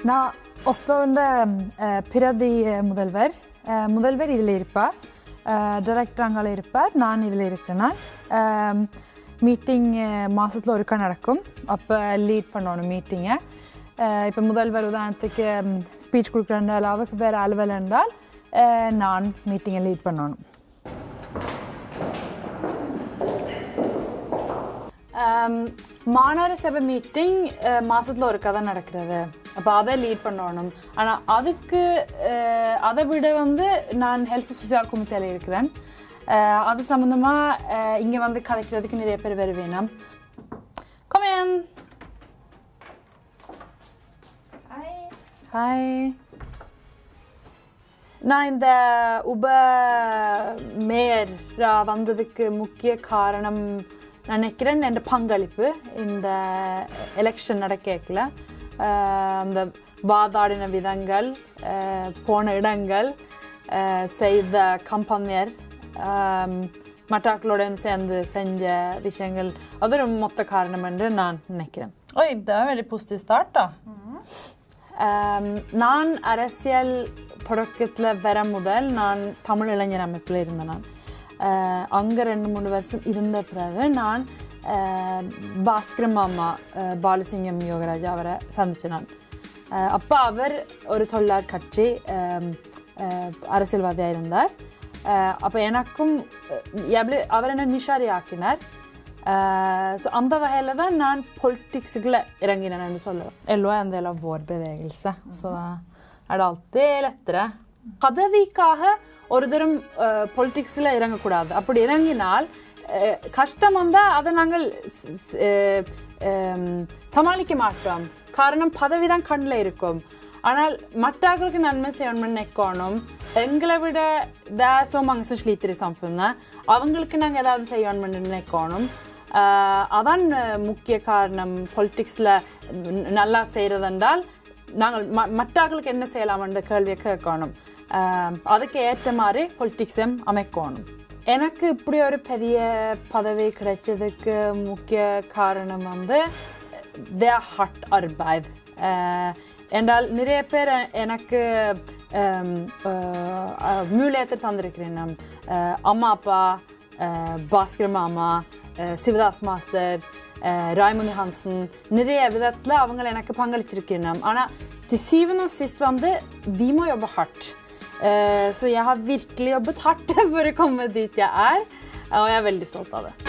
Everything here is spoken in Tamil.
நான் ஒஸ்லோவில் பிரதி முதல்வர் அஹ், முதல்வர் இதில் இருப்பார் டைரக்டர் அங்கே இருப்பார் நான் இதில் இருக்கிறேன்னா மீட்டிங் மாதத்தில் ஒருக்கா நடக்கும் அப்போ லீட் பண்ணணும் மீட்டிங்கை இப்போ முதல்வர் உதாரணத்துக்கு ஸ்பீச் கொடுக்குறாண்டால் அவருக்கு வேறு அலுவல் என்றால் அஹ், நான் மீட்டிங்கை லீட் பண்ணணும் ஆம், மாநகர சபை மீட்டிங் மாசத்துல ஒரு கதை நடக்கிறது அப்போ அதை லீட் பண்ணணும் ஆனால் அதுக்கு அஹ், அதை விட வந்து நான் ஹெல்த் சுசியல் குமிச்சியில் இருக்கிறேன் அஹ், அது சம்மந்தமாக இங்கே வந்து கதைக்கிறதுக்கு நிறைய பேர் வருவேணும் கொமேன் ஹாய் நான் இந்த உப மேயரா வந்ததுக்கு முக்கிய காரணம் நினைக்கிறேன் என் பங்களிப்பு இந்த எலெக்ஷன் நடக்கல அந்த வாதாடின விதங்கள் அஹ், போன இடங்கள் அஹ், செய்த கம்பெனியர் மற்றாக்களுடன் சேர்ந்து செஞ்ச விஷயங்கள் அது ஒரு மொத்த காரணம் என்று நான் நினைக்கிறேன் Oj, det var en väldigt positiv start då. ஆம், நான் அரசியல் தொடக்கத்தில் வர முதல் நான் தமிழ் இளைஞர் அமைப்பில் இருந்தேன் நான் அங்கே ரெண்டு மூணு வருஷம் இருந்த பிறகு நான் ஆஹ், பாஸ்கர மாமா ஆஹ், பாலசிங்கம் யோகராஜ் அவரை சந்திச்சேன் நான் அப்போ அவர் ஒரு தொழிலாளர் கட்சி ஆம், ஆஹ், அரசியல்வாதியாக இருந்தார் அப்போ எனக்கும் அஹ், எவ்வளவு அவர் என்ன நிஷாரி ஆக்கினார் så அந்த வகையில் தான் நான் பொலிட்டிக்ஸுக்குள்ள இறங்கினேன்னு சொல்லலாம் LO är en del av vår bevegelse så är det alltid lättare பதவிக்காக ஒரு தரம் பொலிட்டிக்ஸில் இறங்கக்கூடாது அப்படி இறங்கினால் அஹ், கஷ்டம் வந்தால் அதை நாங்கள் ஸ்- ஸ்- அஹ், ஹம், சமாளிக்க மாட்டோம் காரணம் பதவி தான் கண்ணில் இருக்கும் ஆனால் மற்றவர்களுக்கு நன்மை செய்யணும்னு நினைக்கணும் எங்களை விட det är så många som sliter i samfunnet அவங்களுக்கு நாங்கள் ஏதாவது செய்யணும்னு நினைக்கணும் ஆஹ் அதான் அஹ், முக்கிய காரணம் பொலிட்டிக்ஸில் நல்லா செய்கிறதென்றால் நாங்கள் ம மற்றவர்களுக்கு என்ன செய்யலாம்ன்ற கேள்வியை கேட்கணும் ஆஹ் அதுக்கு ஏற்ற மாதிரி பொலிட்டிக்ஸும் அமைக்கணும் எனக்கு இப்படி ஒரு பெரிய பதவி கிடைச்சதுக்கு முக்கிய காரணம் வந்து det är hårt arbete. Eh, என்றால் நிறைய பேர் எ- எனக்கு um, uh, möjligheter தந்திருக்கிறேன் uh, அம்மா அப்பா uh, பாஸ்கர் மாமா uh, சிவதாஸ் மாஸ்டர் uh, ராய்முனி ஹான்சன் நிறைய விதத்தில் அவங்க எனக்கு பங்களிச்சிருக்கிறேன் ஆனால் till syvende och sist வந்து vi må jobba hårt. Eh, Så jeg har virkelig jobbet hardt for å komme dit jeg er, og jeg er veldig stolt av det.